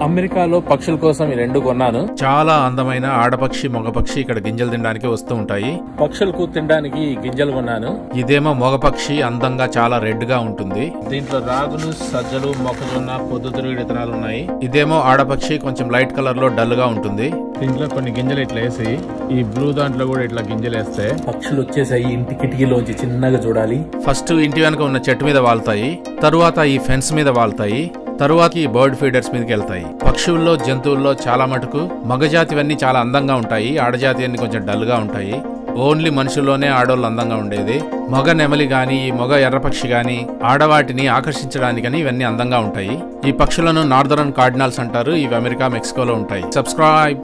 అమెరికాలో పక్షుల కోసం ఈ రెండు కొన్నాను చాలా అందమైన ఆడపక్షి మగపక్షి ఇక్కడ గింజలు తినడానికి వస్తూ ఉంటాయి పక్షులకు తినడానికి ఈ గింజలు కొన్నాను ఇదేమో మగపక్షి అందంగా చాలా రెడ్ గా ఉంటుంది దీంట్లో రాగులు సజ్జలు మొక్కజొన్న పొద్దుతిరుగుడు విత్తనాలు ఉన్నాయి ఇదేమో ఆడపక్షి కొంచెం లైట్ కలర్ లో డల్ గా ఉంటుంది దీంట్లో కొన్ని గింజలు ఇట్లా వేసి ఈ బ్లూ దాంట్లో కూడా ఇట్లా గింజలు వేస్తే పక్షులు వచ్చేసాయి ఇంటి కిటికీలోంచి చిన్నగా చూడాలి ఫస్ట్ ఇంటి వెనక ఉన్న చెట్టు మీద వాళ్తాయి తరువాత ఈ ఫెన్స్ మీద వాళ్తాయి తరువాత ఈ బర్డ్ ఫీడర్స్ మీదకి వెళ్తాయి పక్షుల్లో జంతువుల్లో చాలా మటుకు మగజాతివన్నీ చాలా అందంగా ఉంటాయి ఆడజాతి అన్ని కొంచెం డల్ గా ఉంటాయి ఓన్లీ మనుషుల్లోనే ఆడోళ్ళు అందంగా ఉండేది మగ నెమలి గాని ఈ మగ ఎర్రపక్షి గాని ఆడవాటిని ఆకర్షించడానికని ఇవన్నీ అందంగా ఉంటాయి ఈ పక్షులను నార్దరన్ కార్డినల్స్ అంటారు ఇవి అమెరికా మెక్సికోలో ఉంటాయి సబ్స్క్రైబ్